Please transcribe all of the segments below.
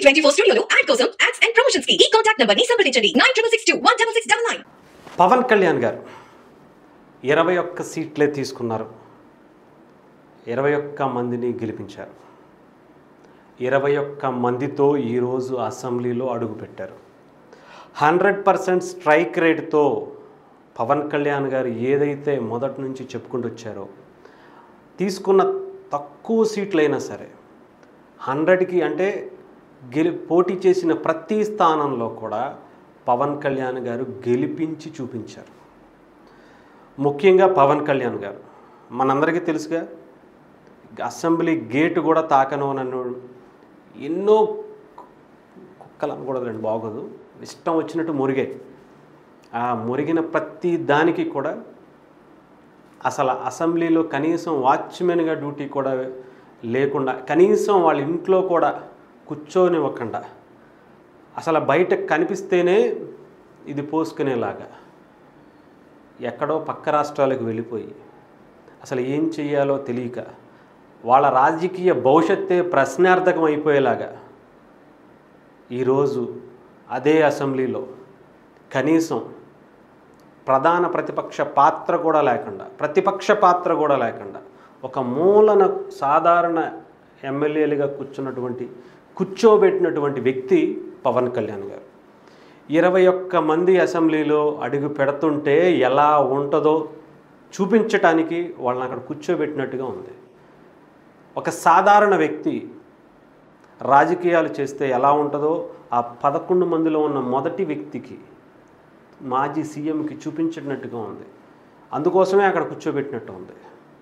twenty four స్టూడియోలో ad కోసం ads and promotions కి ఈ కాంటాక్ట్ నంబర్ ని సంప్రదించండి nine triple six two one double six double nine Pavan Kalyan garu ఇరవై ఒక్క సీట్లే తీసుకున్నారు ఇరవై ఒక్క మందిని గెలిపించారు ఇరవై ఒక్క మందితో ఈరోజు అసెంబ్లీలో అడుగుపెట్టారు హండ్రెడ్ పర్సెంట్ స్ట్రైక్ రేట్తో పవన్ కళ్యాణ్ గారు ఏదైతే మొదటి నుంచి చెప్పుకుంటూ వచ్చారో తీసుకున్న తక్కువ సీట్లైనా సరే హండ్రెడ్కి అంటే గెలి పోటీ చేసిన ప్రతి స్థానంలో కూడా పవన్ కళ్యాణ్ గారు గెలిపించి చూపించారు ముఖ్యంగా పవన్ కళ్యాణ్ గారు మనందరికీ తెలుసుగా అసెంబ్లీ గేటు కూడా తాకను నన్ను ఎన్నో కుక్కలు అనకూడదులేండి బాగోదు ఇష్టం వచ్చినట్టు మురిగే ఆ మురిగిన ప్రతి దానికి కూడా అసలు అసెంబ్లీలో కనీసం వాచ్మెన్గా డ్యూటీ కూడా లేకుండా కనీసం వాళ్ళ ఇంట్లో కూడా కూర్చోనివ్వకుండా అసలు బయట కనిపిస్తేనే ఇది పోసుకునేలాగా ఎక్కడో పక్క రాష్ట్రాలకు వెళ్ళిపోయి అసలు ఏం చెయ్యాలో తెలియక వాళ్ళ రాజకీయ భవిష్యత్తే ప్రశ్నార్థకం అయిపోయేలాగా ఈరోజు అదే అసెంబ్లీలో కనీసం ప్రధాన ప్రతిపక్ష పాత్ర కూడా లేకుండా ప్రతిపక్ష పాత్ర కూడా లేకుండా ఒక మూలన సాధారణ ఎమ్మెల్యేలుగా కూర్చున్నటువంటి కూర్చోబెట్టినటువంటి వ్యక్తి పవన్ కళ్యాణ్ గారు ఇరవై ఒక్క మంది అసెంబ్లీలో అడుగు పెడుతుంటే ఎలా ఉంటుందో చూపించటానికి వాళ్ళని అక్కడ కూర్చోబెట్టినట్టుగా ఉంది ఒక సాధారణ వ్యక్తి రాజకీయాలు చేస్తే ఎలా ఉంటుందో ఆ పదకొండు మందిలో ఉన్న మొదటి వ్యక్తికి మాజీ సీఎంకి చూపించినట్టుగా ఉంది అందుకోసమే అక్కడ కూర్చోబెట్టినట్టు ఉంది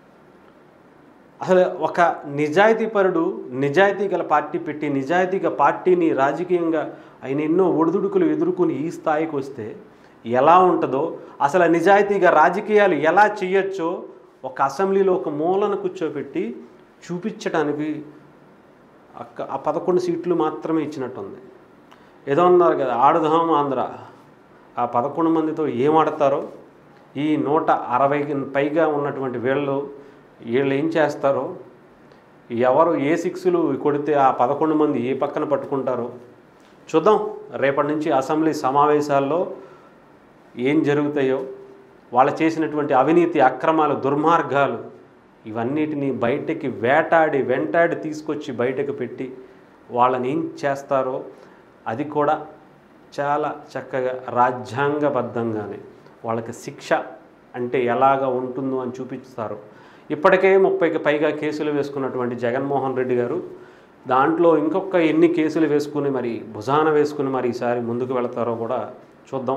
అసలు ఒక నిజాయితీపరుడు నిజాయితీ గల పార్టీ పెట్టి నిజాయితీగా పార్టీని రాజకీయంగా ఆయన ఎన్నో ఒడిదుడుకులు ఎదుర్కొని ఈ స్థాయికి వస్తే ఎలా ఉంటుందో అసలు నిజాయితీగా రాజకీయాలు ఎలా చేయొచ్చో ఒక అసెంబ్లీలో ఒక మూలను కూర్చోబెట్టి చూపించడానికి అక్క ఆ పదకొండు సీట్లు మాత్రమే ఇచ్చినట్టుంది ఏదో అన్నారు కదా ఆడుదాం ఆంధ్ర ఆ పదకొండు మందితో ఏం ఆడతారో ఈ నూట అరవైకి పైగా ఉన్నటువంటి వీళ్ళు వీళ్ళు ఏం చేస్తారో ఎవరు ఏ సిక్స్లు కొడితే ఆ పదకొండు మంది ఏ పక్కన పట్టుకుంటారో చూద్దాం రేపటి నుంచి అసెంబ్లీ సమావేశాల్లో ఏం జరుగుతాయో వాళ్ళు చేసినటువంటి అవినీతి అక్రమాలు దుర్మార్గాలు ఇవన్నిటిని బయటకి వేటాడి వెంటాడి తీసుకొచ్చి బయటకు పెట్టి వాళ్ళని ఏం చేస్తారో అది కూడా చాలా చక్కగా రాజ్యాంగబద్ధంగానే వాళ్ళకి శిక్ష అంటే ఎలాగ ఉంటుందో అని చూపిస్తారు ఇప్పటికే ముప్పైకి పైగా కేసులు వేసుకున్నటువంటి జగన్మోహన్ రెడ్డి గారు దాంట్లో ఇంకొక ఎన్ని కేసులు వేసుకుని మరి భుజాన వేసుకుని మరి ఈసారి ముందుకు వెళతారో కూడా చూద్దాం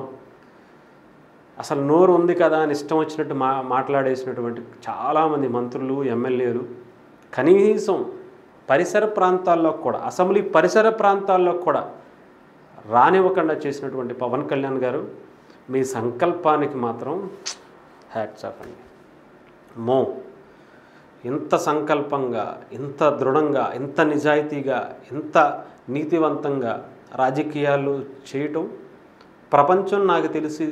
అసలు నోరు ఉంది కదా అని ఇష్టం వచ్చినట్టు మా మాట్లాడేసినటువంటి చాలామంది మంత్రులు ఎమ్మెల్యేలు కనీసం పరిసర ప్రాంతాల్లో కూడా అసెంబ్లీ పరిసర ప్రాంతాల్లో కూడా రానివ్వకుండా చేసినటువంటి పవన్ కళ్యాణ్ గారు మీ సంకల్పానికి మాత్రం హ్యాట్స్ ఆఫ్ అండి మో ఇంత సంకల్పంగా ఇంత దృఢంగా ఇంత నిజాయితీగా ఇంత నీతివంతంగా రాజకీయాలు చేయటం ప్రపంచం నాకు తెలిసి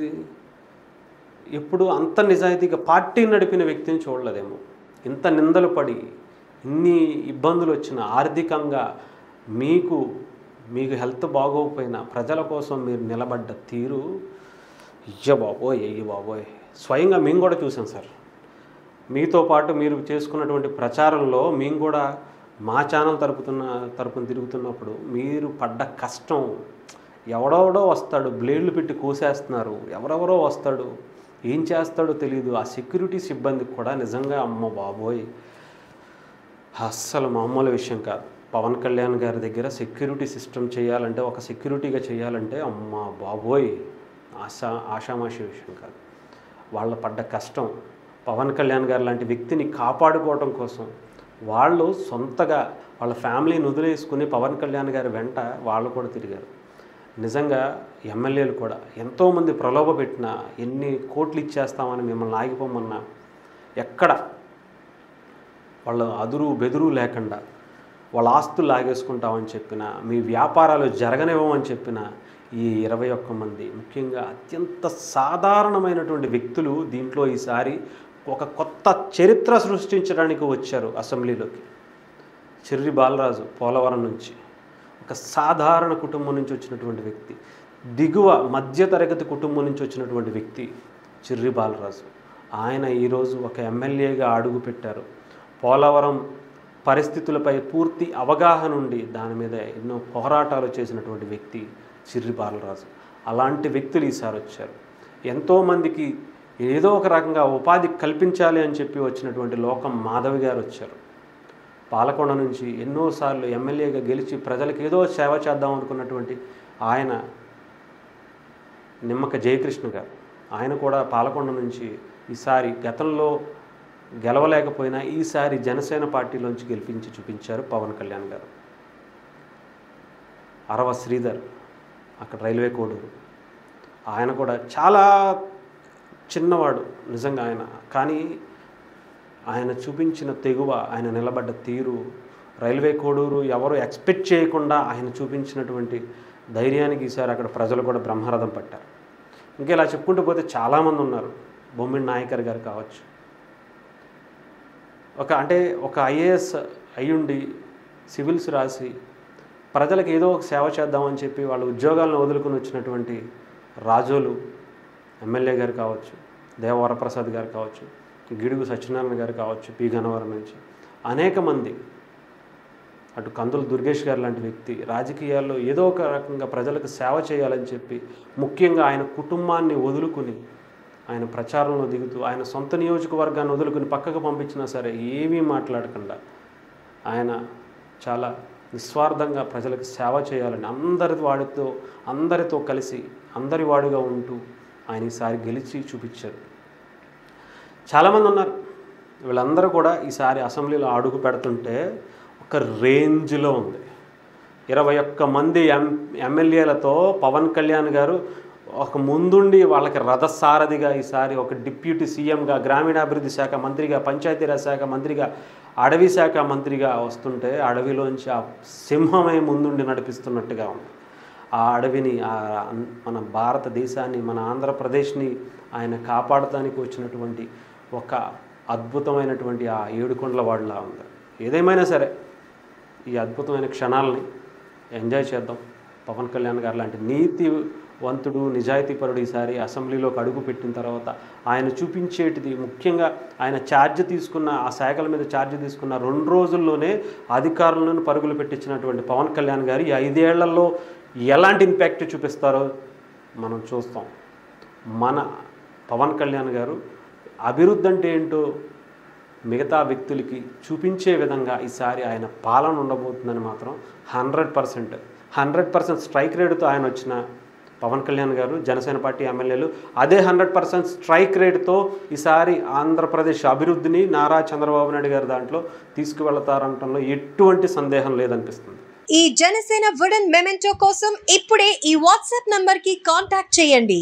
ఎప్పుడు అంత నిజాయితీగా పార్టీ నడిపిన వ్యక్తిని చూడలేదేమో ఇంత నిందలు పడి ఇన్ని ఇబ్బందులు వచ్చిన ఆర్థికంగా మీకు మీకు హెల్త్ బాగోకపోయినా ప్రజల కోసం మీరు నిలబడ్డ తీరు అయ్య బాబోయ్ అయ్య బాబోయ్ స్వయంగా మేము కూడా చూసాం సార్ మీతో పాటు మీరు చేసుకున్నటువంటి ప్రచారంలో మేము కూడా మా ఛానల్ తరుపుతున్న తరపున తిరుగుతున్నప్పుడు మీరు పడ్డ కష్టం ఎవడెవడో వస్తాడు బ్లేడ్లు పెట్టి కోసేస్తున్నారు ఎవరెవరో వస్తాడు ఏం చేస్తాడో తెలియదు ఆ సెక్యూరిటీ సిబ్బందికి కూడా నిజంగా అమ్మ బాబోయ్ అస్సలు మామూలు విషయం కాదు పవన్ కళ్యాణ్ గారి దగ్గర సెక్యూరిటీ సిస్టమ్ చేయాలంటే ఒక సెక్యూరిటీగా చేయాలంటే అమ్మ బాబోయ్ ఆశా ఆషామాషి విషయం కాదు వాళ్ళ పడ్డ కష్టం పవన్ కళ్యాణ్ గారు లాంటి వ్యక్తిని కాపాడుకోవడం కోసం వాళ్ళు సొంతగా వాళ్ళ ఫ్యామిలీని వదిలేసుకుని పవన్ కళ్యాణ్ గారి వెంట వాళ్ళు కూడా తిరిగారు నిజంగా ఎమ్మెల్యేలు కూడా ఎంతోమంది ప్రలోభ పెట్టినా ఎన్ని కోట్లు ఇచ్చేస్తామని మిమ్మల్ని ఆగిపోమన్నా ఎక్కడ వాళ్ళ అదురు బెదురు లేకుండా వాళ్ళ ఆస్తులు లాగేసుకుంటామని చెప్పిన మీ వ్యాపారాలు జరగనివ్వమని చెప్పిన ఈ ఇరవై ఒక్క మంది ముఖ్యంగా అత్యంత సాధారణమైనటువంటి వ్యక్తులు దీంట్లో ఈసారి ఒక కొత్త చరిత్ర సృష్టించడానికి వచ్చారు అసెంబ్లీలోకి చెర్రి బాలరాజు పోలవరం నుంచి ఒక సాధారణ కుటుంబం నుంచి వచ్చినటువంటి వ్యక్తి దిగువ మధ్యతరగతి కుటుంబం నుంచి వచ్చినటువంటి వ్యక్తి చిర్రి బాలరాజు ఆయన ఈరోజు ఒక ఎమ్మెల్యేగా అడుగు పెట్టారు పోలవరం పరిస్థితులపై పూర్తి అవగాహన ఉండి దాని మీద ఎన్నో పోరాటాలు చేసినటువంటి వ్యక్తి చిర్రి బాలరాజు అలాంటి వ్యక్తులు ఈసారి వచ్చారు ఎంతోమందికి ఏదో ఒక రకంగా ఉపాధి కల్పించాలి అని చెప్పి వచ్చినటువంటి లోకం మాధవి గారు వచ్చారు పాలకొండ నుంచి ఎన్నోసార్లు ఎమ్మెల్యేగా గెలిచి ప్రజలకు ఏదో సేవ చేద్దాం అనుకున్నటువంటి ఆయన నిమ్మక జయకృష్ణ గారు ఆయన కూడా పాలకొండ నుంచి ఈసారి గతంలో గెలవలేకపోయినా ఈసారి జనసేన పార్టీలోంచి గెలిపించి చూపించారు పవన్ కళ్యాణ్ గారు అరవ శ్రీధర్ అక్కడ రైల్వే కోడూరు ఆయన కూడా చాలా చిన్నవాడు నిజంగా ఆయన కానీ ఆయన చూపించిన తెగువ ఆయన నిలబడ్డ తీరు రైల్వే కోడూరు ఎవరు ఎక్స్పెక్ట్ చేయకుండా ఆయన చూపించినటువంటి ధైర్యానికి ఈసారి అక్కడ ప్రజలు కూడా బ్రహ్మరథం పట్టారు ఇంకా ఇలా చెప్పుకుంటూ పోతే చాలామంది ఉన్నారు బొమ్మిడి నాయకర్ గారు కావచ్చు ఒక అంటే ఒక ఐఏఎస్ అయ్యుండి సివిల్స్ రాసి ప్రజలకు ఏదో ఒక సేవ చేద్దామని చెప్పి వాళ్ళ ఉద్యోగాలను వదులుకుని వచ్చినటువంటి రాజోలు ఎమ్మెల్యే గారు కావచ్చు దేవవరప్రసాద్ గారు కావచ్చు గిడుగు సత్యనారాయణ గారు కావచ్చు పి గన్నవరం నుంచి అనేక మంది అటు కందుల దుర్గేష్ గారు లాంటి వ్యక్తి రాజకీయాల్లో ఏదో ఒక రకంగా ప్రజలకు సేవ చేయాలని చెప్పి ముఖ్యంగా ఆయన కుటుంబాన్ని వదులుకుని ఆయన ప్రచారంలో దిగుతూ ఆయన సొంత నియోజకవర్గాన్ని వదులుకుని పక్కకు పంపించినా సరే ఏమీ మాట్లాడకుండా ఆయన చాలా నిస్వార్థంగా ప్రజలకు సేవ చేయాలని అందరి వాడితో అందరితో కలిసి అందరి వాడిగా ఉంటూ ఆయన ఈసారి గెలిచి చూపించారు చాలామంది ఉన్నారు వీళ్ళందరూ కూడా ఈసారి అసెంబ్లీలో అడుగు పెడుతుంటే ఒక రేంజ్లో ఉంది ఇరవై ఒక్క మంది ఎం ఎమ్మెల్యేలతో పవన్ కళ్యాణ్ గారు ఒక ముందుండి వాళ్ళకి రథసారథిగా ఈసారి ఒక డిప్యూటీ సీఎంగా గ్రామీణాభివృద్ధి శాఖ మంత్రిగా పంచాయతీరాజ్ శాఖ మంత్రిగా అడవి శాఖ మంత్రిగా వస్తుంటే అడవిలోంచి ఆ సింహమే ముందుండి నడిపిస్తున్నట్టుగా ఉంది ఆ అడవిని ఆ అన్- మన భారతదేశాన్ని మన ఆంధ్రప్రదేశ్ని ఆయన కాపాడటానికి వచ్చినటువంటి ఒక అద్భుతమైనటువంటి ఆ ఏడుకొండల వాడిలా ఉంది ఏదేమైనా సరే ఈ అద్భుతమైన క్షణాలని ఎంజాయ్ చేద్దాం పవన్ కళ్యాణ్ గారు లాంటి నీతివంతుడు నిజాయితీపరుడు ఈసారి అసెంబ్లీలోకి అడుగు పెట్టిన తర్వాత ఆయన చూపించేటిది ముఖ్యంగా ఆయన ఛార్జ్ తీసుకున్న ఆ శాఖల మీద ఛార్జ్ తీసుకున్న రెండు రోజుల్లోనే అధికారులను పరుగులు పెట్టించినటువంటి పవన్ కళ్యాణ్ గారు ఈ ఐదేళ్లలో ఎలాంటి ఇంపాక్ట్ చూపిస్తారో మనం చూస్తాం మన పవన్ కళ్యాణ్ గారు అభివృద్ధి అంటే ఏంటో మిగతా వ్యక్తులకి చూపించే విధంగా ఈసారి ఆయన పాలన ఉండబోతుందని మాత్రం hundred percent hundred percent strike రేటుతో ఆయన వచ్చిన పవన్ కళ్యాణ్ గారు జనసేన పార్టీ ఎమ్మెల్యేలు అదే హండ్రెడ్ పర్సెంట్ స్ట్రైక్ రేటుతో ఈసారి ఆంధ్రప్రదేశ్ అభివృద్ధిని నారా చంద్రబాబు నాయుడు గారి దాంట్లో తీసుకువెళతారంటంలో ఎటువంటి సందేహం లేదనిపిస్తుంది ఈ జనసేన వుడెన్ మెమెంటో కోసం ఇప్పుడే ఈ వాట్సాప్ నంబర్ కి కాంటాక్ట్ చేయండి